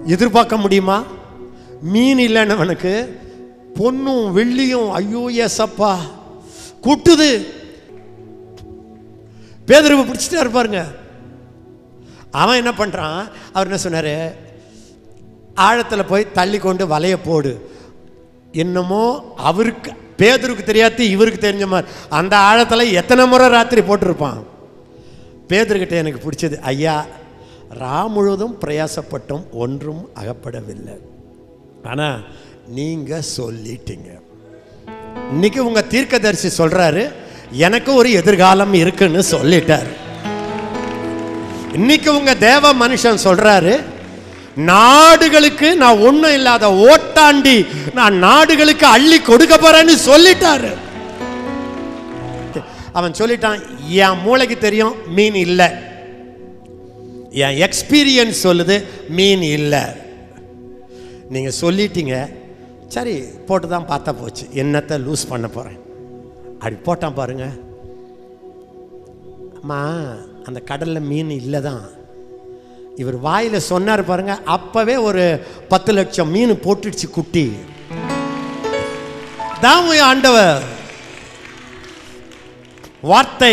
எதிர்பார்க்க முடியுமா மீன் இல்லைன்னவனுக்கு பொன்னும் வெள்ளியும் ஐயோ ஏசப்பா கொட்டுது பேதரவு பிடிச்சிட்டா இருப்பாருங்க அவன் என்ன பண்ணுறான் அவர் என்ன சொன்னார் ஆழத்தில் போய் தள்ளி கொண்டு வலைய போடு என்னமோ அவருக்கு பேதருக்கு தெரியாத இவருக்கு தெரிஞ்ச மாதிரி அந்த ஆழத்தில் எத்தனை முறை ராத்திரி போட்டிருப்பான் பேதர்கிட்ட எனக்கு பிடிச்சது ஐயா ரா முழுவதும் பிரயாசப்பட்டும் ஒன்றும் அகப்படவில்லை ஆனால் நீங்கள் சொல்லிட்டீங்க இன்னைக்கு உங்க தீர்க்கதரிசி சொல்றாரு எனக்கு ஒரு எதிர்காலம் இருக்குன்னு சொல்லிட்டார் இன்னைக்கு உங்க தேவ மனுஷன் சொல்றாரு நாடுகளுக்கு நான் ஒண்ணும் இல்லாத ஓட்டாண்டி நான் நாடுகளுக்கு அள்ளி கொடுக்க போறேன்னு சொல்லிட்டாரு அவன் சொல்லிட்டான் என் மூளைக்கு தெரியும் மீன் இல்லை என் எக்ஸ்பீரியன்ஸ் சொல்லுது மீன் இல்லை நீங்க சொல்லிட்டீங்க சரி போட்டு தான் பார்த்தா போச்சு என்னத்தை லூஸ் பண்ண போறேன் அப்படி போட்டான் பாருங்க அம்மா அந்த கடல்ல மீன் இல்லை தான் இவர் வாயில சொன்னார் பாருங்க அப்பவே ஒரு பத்து லட்சம் மீன் போட்டுடுச்சு குட்டி தான் உன் ஆண்டவர் வார்த்தை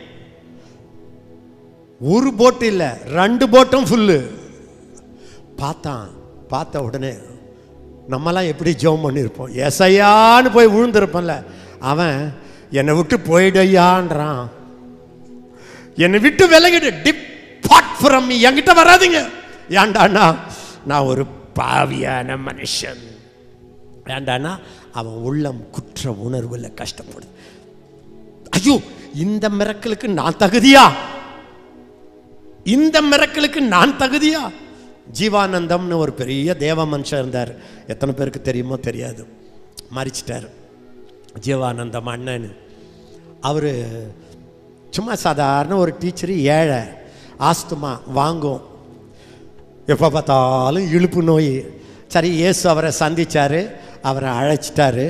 ஒரு போட்டு இல்லை ரெண்டு போட்டும் ஃபுல்லு பார்த்தான் பார்த்த உடனே நம்மலாம் எப்படி ஜெபம் பண்ணியிருப்போம் எசையான்னு போய் விழுந்திருப்போம்ல அவன் என்னை விட்டு போயிடையான்றான் என்னை விட்டு விலகிடு டிபார்ட் ஃப்ரம் மீ என்கிட்ட வராதீங்க ஏன்டானா நான் ஒரு பாவியான மனுஷன் ஏன்டானா அவன் உள்ளம் குற்ற உணர்வுல கஷ்டப்படுது ஐயோ இந்த மிரக்கலுக்கு நான் தகுதியா இந்த மிரக்கலுக்கு நான் தகுதியா ஜீவானந்தம்னு ஒரு பெரிய தேவ மனுஷன் இருந்தார் எத்தனை பேருக்கு தெரியுமோ தெரியாது மறிச்சிட்டார் ஜீவானந்தம் அண்ணன் அவர் சும்மா சாதாரண ஒரு டீச்சரு ஏழை ஆஸ்துமா வாங்கும் எப்போ பார்த்தாலும் இழுப்பு நோய் சரி இயேசு அவரை சந்திச்சாரு அவரை அழைச்சிட்டாரு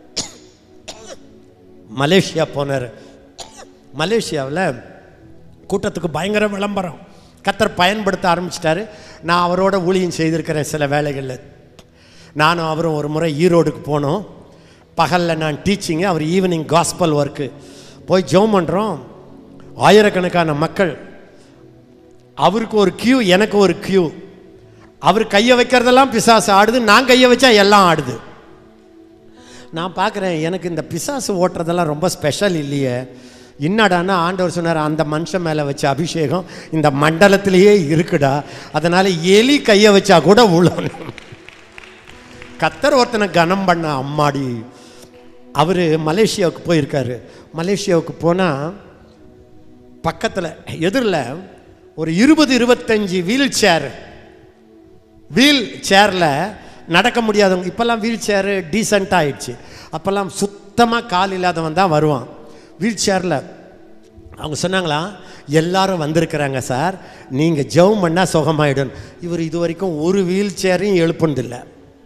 மலேசியா போனார் மலேசியாவில் கூட்டத்துக்கு பயங்கர விளம்பரம் கத்தர் பயன்படுத்த ஆரம்பிச்சிட்டாரு நான் அவரோட ஊழியம் செய்திருக்கிறேன் சில வேலைகளில் நானும் அவரும் ஒரு முறை ஈரோடுக்கு போனோம் பகலில் நான் டீச்சிங்கு அவர் ஈவினிங் காஸ்பல் ஒர்க்கு போய் ஜெபம் பண்ணுறோம் ஆயிரக்கணக்கான மக்கள் அவருக்கு ஒரு கியூ எனக்கு ஒரு கியூ அவர் கையை வைக்கிறதெல்லாம் பிசாசு ஆடுது நான் கையை வச்சா எல்லாம் ஆடுது நான் பார்க்குறேன் எனக்கு இந்த பிசாசு ஓட்டுறதெல்லாம் ரொம்ப ஸ்பெஷல் இல்லையே என்னடான்னா ஆண்டவர் சொன்னார் அந்த மனுஷன் மேலே வச்ச அபிஷேகம் இந்த மண்டலத்திலேயே இருக்குடா அதனால் எலி கையை வச்சா கூட உழணும் கத்தர் ஒருத்தனை கனம் பண்ண அம்மாடி அவர் மலேசியாவுக்கு போயிருக்காரு மலேசியாவுக்கு போனால் பக்கத்தில் எதிரில் ஒரு இருபது இருபத்தஞ்சி வீல் சேர் வீல் சேரில் நடக்க முடியாதவங்க இப்போல்லாம் வீல் சேரு டீசெண்டாக ஆயிடுச்சு அப்போல்லாம் சுத்தமாக கால் இல்லாதவன் தான் வருவான் வீல் சேரில் அவங்க சொன்னாங்களா எல்லாரும் வந்திருக்கிறாங்க சார் நீங்கள் ஜெபம் பண்ணால் சுகமாயிடும் இவர் இது வரைக்கும் ஒரு வீல் சேரையும் எழுப்புனதில்லை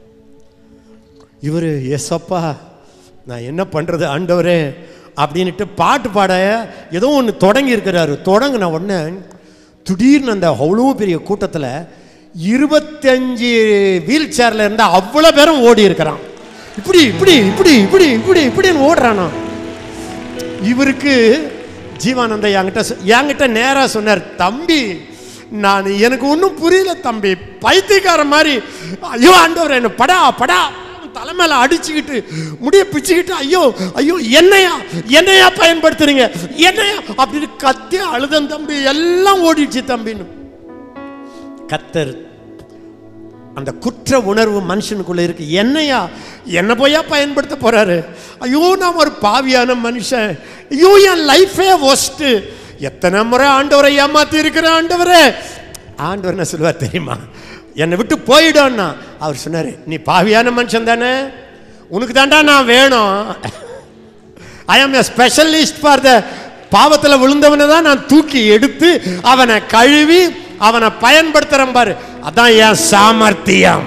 இவர் எஸ்அப்பா நான் என்ன பண்ணுறது ஆண்டவரே அப்படின்ட்டு பாட்டு பாட ஏதோ ஒன்று தொடங்கி இருக்கிறாரு தொடங்கின உடனே திடீர்னு அந்த அவ்வளோ பெரிய கூட்டத்தில் இருபத்தஞ்சு வீல் சேரில் இருந்தால் அவ்வளோ பேரும் ஓடி இருக்கிறான் இப்படி இப்படி இப்படி இப்படி இப்படி இப்படின்னு ஓடுறானா இவருக்கு ஜீவானந்த என்கிட்ட சொ- என்கிட்ட நேராக சொன்னார் தம்பி நான் எனக்கு ஒன்றும் புரியல தம்பி பைத்தியக்கார மாதிரி ஐயோ ஆண்டவர் என்ன படா படா தலைமையில அடிச்சுக்கிட்டு முடிய பிச்சுக்கிட்டு ஐயோ ஐயோ என்னையா என்னையா பயன்படுத்துறீங்க என்னையா அப்படின்னு கத்தி அழுதன் தம்பி எல்லாம் ஓடிடுச்சு தம்பின்னு கத்தர் அந்த குற்ற உணர்வு மனுஷனுக்குள்ள இருக்கு என்னையா என்ன போயா பயன்படுத்த போறாரு ஐயோ நான் ஒரு பாவியான மனுஷன் ஐயோ என் லைஃபே ஒஸ்ட் எத்தனை முறை ஆண்டவரை ஏமாத்தி இருக்கிற ஆண்டவரே ஆண்டவர் என்ன சொல்லுவார் தெரியுமா என்னை விட்டு போயிடும்னா அவர் சொன்னாரு நீ பாவியான மனுஷன் தானே உனக்கு தாண்டா நான் வேணும் ஐ ஆம் எ ஸ்பெஷலிஸ்ட் ஃபார் த பாவத்தில் விழுந்தவனை தான் நான் தூக்கி எடுத்து அவனை கழுவி அவனை பயன்படுத்துறேன் பாரு அதான் என் சாமர்த்தியம்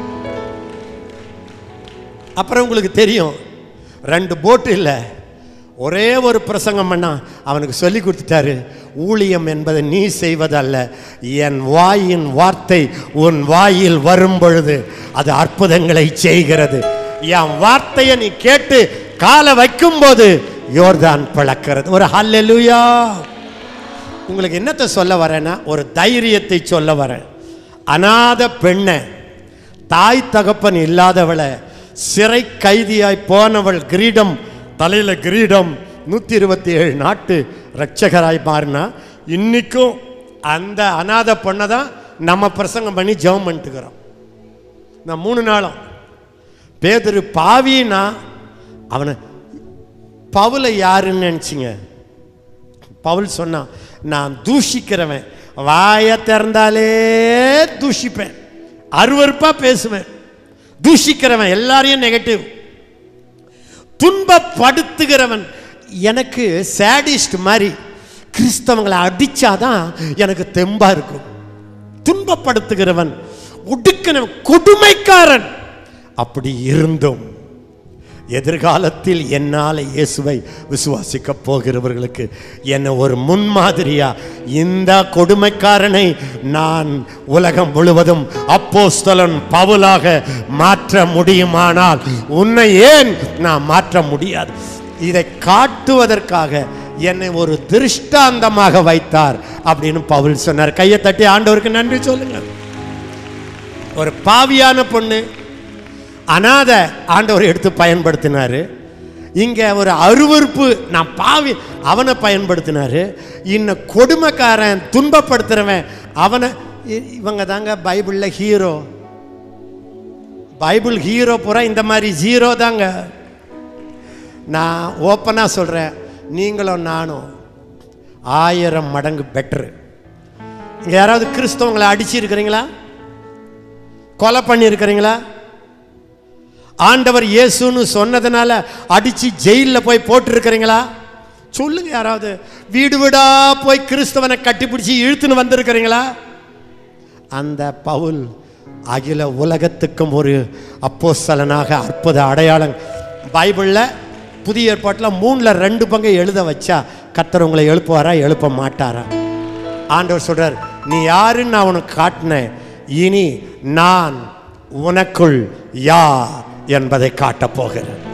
அப்புறம் உங்களுக்கு தெரியும் ரெண்டு போட்டு இல்லை ஒரே ஒரு பிரசங்கம் பண்ணா அவனுக்கு சொல்லி கொடுத்துட்டாரு ஊழியம் என்பதை நீ செய்வதல்ல என் வாயின் வார்த்தை உன் வாயில் வரும் பொழுது அது அற்புதங்களை செய்கிறது என் வார்த்தையை நீ கேட்டு காலை வைக்கும்போது யோர்தான் பிளக்கிறது ஒரு ஹல்லேலூயா உங்களுக்கு என்னத்தை சொல்ல வரேன்னா ஒரு தைரியத்தை சொல்ல வரேன் அநாத பெண்ணை தாய் தகப்பன் இல்லாதவளை சிறை கைதியாய் போனவள் கிரீடம் தலையில் கிரீடம் நூற்றி இருபத்தி ஏழு நாட்டு ரட்சகராய் மாறினா இன்னைக்கும் அந்த அநாத பொண்ணை தான் நம்ம பிரசங்கம் பண்ணி ஜெபம் பண்ணிட்டுக்கிறோம் நான் மூணு நாளும் பேதரு பாவினா அவனை பவுலை யாருன்னு நினச்சிங்க பவுல் சொன்னான் நான் தூஷிக்கிறவன் வாயை திறந்தாலே தூஷிப்பேன் அருவருப்பா பேசுவேன் தூஷிக்கிறவன் எல்லாரையும் நெகட்டிவ் துன்பப்படுத்துகிறவன் எனக்கு சேடிஸ்ட் மாதிரி கிறிஸ்தவங்களை அடிச்சாதான் எனக்கு தெம்பா இருக்கும் துன்பப்படுத்துகிறவன் ஒடுக்கினவன் கொடுமைக்காரன் அப்படி இருந்தும் எதிர்காலத்தில் என்னால் இயேசுவை விசுவாசிக்க போகிறவர்களுக்கு என்னை ஒரு முன்மாதிரியா இந்த கொடுமைக்காரனை நான் உலகம் முழுவதும் அப்போஸ்தலன் பவுலாக மாற்ற முடியுமானால் உன்னை ஏன் நான் மாற்ற முடியாது இதை காட்டுவதற்காக என்னை ஒரு திருஷ்டாந்தமாக வைத்தார் அப்படின்னு பவுல் சொன்னார் கையை தட்டி ஆண்டவருக்கு நன்றி சொல்லுங்க ஒரு பாவியான பொண்ணு அனாதை ஆண்டவர் எடுத்து பயன்படுத்தினாரு இங்கே ஒரு அருவருப்பு நான் பாவி அவனை பயன்படுத்தினாரு இன்னும் கொடுமைக்காரன் துன்பப்படுத்துறவன் அவனை இ- இவங்க தாங்க பைபிளில் ஹீரோ பைபிள் ஹீரோ பூரா இந்த மாதிரி ஜீரோ தாங்க நான் ஓப்பனாக சொல்கிறேன் நீங்களும் நானும் ஆயிரம் மடங்கு பெட்ரு இங்கே யாராவது கிறிஸ்தவங்களை அடிச்சிருக்கிறீங்களா கொலை பண்ணியிருக்கிறீங்களா ஆண்டவர் இயேசுன்னு சொன்னதுனால அடிச்சு ஜெயிலில் போய் போட்டிருக்கிறீங்களா சொல்லுங்க யாராவது வீடு வீடா போய் கிறிஸ்தவனை கட்டிப்பிடிச்சு இழுத்துன்னு வந்திருக்கிறீங்களா அந்த பவுல் அகில உலகத்துக்கும் ஒரு அப்போஸ்தலனாக அற்புத அடையாளம் பைபிளில் புதிய ஏற்பாட்டில் மூணில் ரெண்டு பங்கு எழுத வச்சா கர்த்தர் உங்களை எழுப்புவாரா எழுப்ப மாட்டாரா ஆண்டவர் சொல்றார் நீ யாருன்னு நான் உனக்கு காட்டினேன் இனி நான் உனக்குள் யார் என்பதை காட்டப் போகிறேன்